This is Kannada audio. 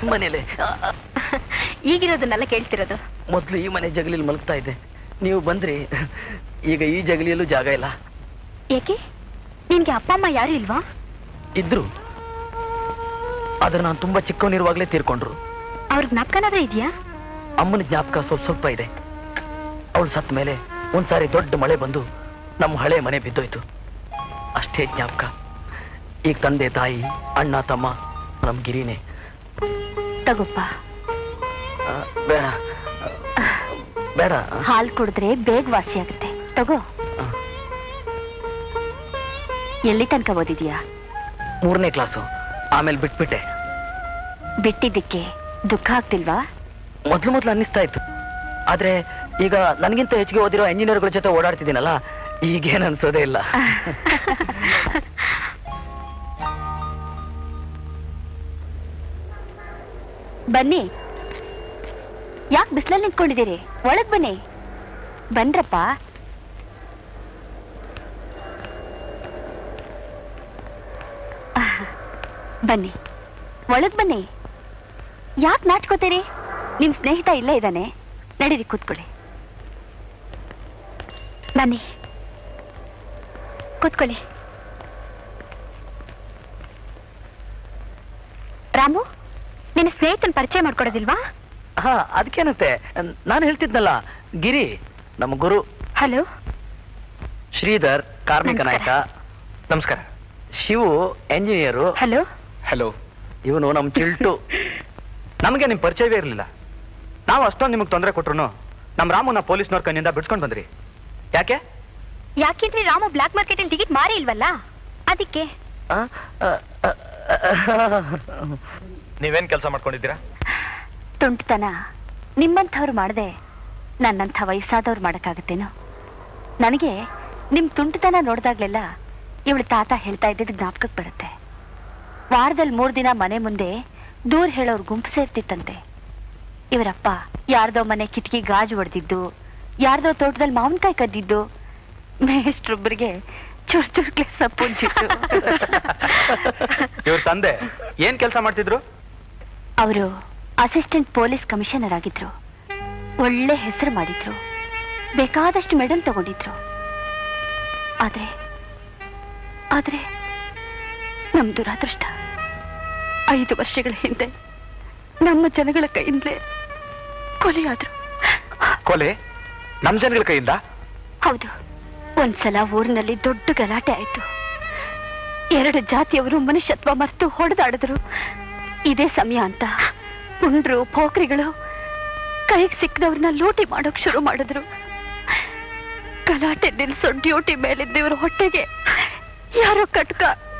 ಮನೇಲೆ ಈಗಿರೋದನ್ನೆಲ್ಲ ಕೇಳ್ತಿರೋದು ಮೊದ್ಲು ಈ ಮನೆ ಜಗಲಿಲಿ ಮಲಗ್ತಾ ಇದ್ದೆ ನೀವು ಬಂದ್ರಿ ಈಗ ಈ ಜಗಲಿಯಲ್ಲೂ ಜಾಗ ಇಲ್ಲ ಏಕೆ ನಿನ್ಗೆ ಅಪ್ಪ ಅಮ್ಮ ಯಾರು ಇಲ್ವಾ ಇದ್ರು ಆದ್ರೆ ನಾನು ತುಂಬಾ ಚಿಕ್ಕವನಿರುವಾಗ್ಲೇ ತೀರ್ಕೊಂಡ್ರು ಅವ್ರ ಜ್ಞಾಪಕನಾದ್ರೂ ಇದೆಯಾ ಅಮ್ಮನ ಜ್ಞಾಪಕ ಸ್ವಲ್ಪ ಸ್ವಲ್ಪ ಇದೆ ಅವಳು ಸತ್ತ ಮೇಲೆ ಒಂದ್ಸಾರಿ ದೊಡ್ಡ ಮಳೆ ಬಂದು ನಮ್ಮ ಹಳೆ ಮನೆ ಬಿದ್ದೋಯ್ತು ಅಷ್ಟೇ ಜ್ಞಾಪಕ ಈಗ ತಂದೆ ತಾಯಿ ಅಣ್ಣ ತಮ್ಮ ನಮ್ ಗಿರಿನೇ ತಗೋಪ್ಪ ಆ, ಬೇಡ ಆ, ಬೇಡ ಹಾಲ್ ಕುಡಿದ್ರೆ ಬೇಗ ವಾಸಿ ಆಗುತ್ತೆ ತಗೋ ಆ, ಎಲ್ಲಿ ತನಕ ಓದಿದ್ಯಾ ಮೂರನೇ ಕ್ಲಾಸು ಆಮೇಲೆ ಬಿಟ್ಬಿಟ್ಟೆ ಬಿಟ್ಟಿದ್ದಕ್ಕೆ ದುಃಖ ಆಗ್ತಿಲ್ವಾ ಮೊದ್ಲು ಮೊದ್ಲು ಅನ್ನಿಸ್ತಾ ಇತ್ತು ಆದ್ರೆ ಈಗ ನನಗಿಂತ ಹೆಚ್ಚಿಗೆ ಓದಿರೋ ಇಂಜಿನಿಯರ್ಗಳ ಜೊತೆ ಓಡಾಡ್ತಿದ್ದೀನಲ್ಲ ಈಗೇನ್ ಅನ್ಸೋದೇ ಇಲ್ಲ ಬನ್ನಿ ಯಾಕೆ ಬಿಸಿಲಲ್ಲಿ ನಿಂತ್ಕೊಂಡಿದ್ದೀರಿ ಒಳಗ್ ಬನ್ನಿ ಬಂದ್ರಪ್ಪ ಆಹ್, ಬನ್ನಿ ಒಳಗ್ ಬನ್ನಿ ಯಾಕೆ ನಾಚ್ಕೋತೀರಿ ನಿಮ್ ಸ್ನೇಹಿತ ಇಲ್ಲೇ ಇದ್ದಾನೆ ನಡೀರಿ ಕೂತ್ಕೊಳ್ಳಿ ಬನ್ನಿ ಕೂತ್ಕೊಳ್ಳಿ ರಾಮು ನಿನ್ನ ಸ್ನೇಹಿತನ ಪರಿಚಯ ಮಾಡ್ಕೊಡೋದಿಲ್ವಾ ಹಾ ಅದಕ್ಕೇನಂತೆ ನಾನು ಹೇಳ್ತಿದ್ನಲ್ಲ ಗಿರಿ ನಮ್ಮ ಗುರು ಹಲೋ ಶ್ರೀಧರ್ ಕಾರ್ಮಿಕ ನಮಸ್ಕಾರ. ನಾಯಕ ನಮಸ್ಕಾರ ಶಿವು ಎಂಜಿನಿಯರು ಹಲೋ ಹಲೋ ಇವನು ನಮ್ ಚಿಲ್ಟು ನಮಗೆ ನಿಮ್ ಪರಿಚಯವೇ ಇರಲಿಲ್ಲ ನಾವು ಅಷ್ಟೊಂದು ನಿಮಗೆ ತೊಂದರೆ ಕೊಟ್ರು ನಮ್ಮ ರಾಮುನ ಪೊಲೀಸ್ನವ್ರ ಕಣ್ಣಿಂದ ಬಿಡ್ಸ್ಕೊಂಡು ಬಂದ್ರಿ ಯಾಕೆ ಯಾಕೆಂದ್ರೆ ರಾಮು ಬ್ಲಾಕ್ ಮಾರ್ಕೆಟ್ ಅಲ್ಲಿ ಟಿಕೆಟ್ ಮಾರಿ ಇಲ್ವಲ್ಲ ಅದಕ್ಕೆ ಆ, ಆ, ಆ, ಆ, ನೀವೇನ್ ಕೆಲಸ ಮಾಡ್ಕೊಂಡಿದ್ದೀರಾ ತುಂಟತನ ನಿಮ್ಮಂಥವ್ರು ಮಾಡದೆ ನನ್ನಂಥ ವಯಸ್ಸಾದವ್ರು ಮಾಡಕ್ಕಾಗತ್ತೇನೋ ನನಗೆ ನಿಮ್ ತುಂಟತನ ನೋಡಿದಾಗ್ಲೆಲ್ಲ ಇವಳು ತಾತ ಹೇಳ್ತಾ ಇದ್ದಿದ್ದು ಜ್ಞಾಪಕಕ್ಕೆ ಬರುತ್ತೆ ವಾರದಲ್ಲಿ ಮೂರ್ ದಿನ ಮನೆ ಮುಂದೆ ದೂರ ಹೇಳೋರ್ ಗುಂಪು ಸೇರ್ತಿತ್ತಂತೆ ಇವರಪ್ಪ ಯಾರ್ದೋ ಮನೆ ಕಿಟಕಿ ಗಾಜು ಹೊಡೆದಿದ್ದು ಯಾರ್ದೋ ತೋಟದಲ್ಲಿ ಮಾವಿನಕಾಯಿ ಕದ್ದಿದ್ದು ಮೇಷ್ಟ್ರೊಬ್ಬರಿಗೆ ಚುರ್ ಚುರ್ಕ್ಲೆ ಸಪ್ಪು ಉಜ್ಜಿತ್ತು. ಇವ್ರ ತಂದೆ ಏನ್ ಕೆಲಸ ಮಾಡ್ತಿದ್ರು ಅವರು ಅಸಿಸ್ಟೆಂಟ್ ಪೊಲೀಸ್ ಕಮಿಷನರ್ ಆಗಿದ್ರು ಒಳ್ಳೆ ಹೆಸರು ಮಾಡಿದ್ರು ಬೇಕಾದಷ್ಟು ಮೆಡಲ್ ತಗೊಂಡಿದ್ರು ಆದ್ರೆ ಆದ್ರೆ ನಮ್ ದುರಾದೃಷ್ಟ ಐದು ವರ್ಷಗಳ ಹಿಂದೆ ನಮ್ಮ ಜನಗಳ ಕೈಯಿಂದಲೇ ಕೊಲೆಯಾದ್ರು ಕೊಲೆ ನಮ್ ಜನಗಳ ಕೈಯಿಂದ ಹೌದು ಒಂದ್ಸಲ ಊರಿನಲ್ಲಿ ದೊಡ್ಡ ಗಲಾಟೆ ಆಯ್ತು ಎರಡು ಜಾತಿಯವರು ಮನುಷ್ಯತ್ವ ಮರೆತು ಹೊಡೆದಾಡಿದ್ರು ಇದೇ ಸಮಯ ಅಂತ ಪುಂಡ್ರು ಪೋಖ್ರಿಗಳು ಕೈಗೆ ಸಿಕ್ಕದವ್ರನ್ನ ಲೂಟಿ ಮಾಡೋಕ್ ಶುರು ಮಾಡಿದ್ರು ಗಲಾಟೆ ನಿಲ್ಸೋ ಡ್ಯೂಟಿ ಮೇಲಿದ್ದ ಇವ್ರ ಹೊಟ್ಟೆಗೆ ಯಾರೋ ಕಟ್ಕ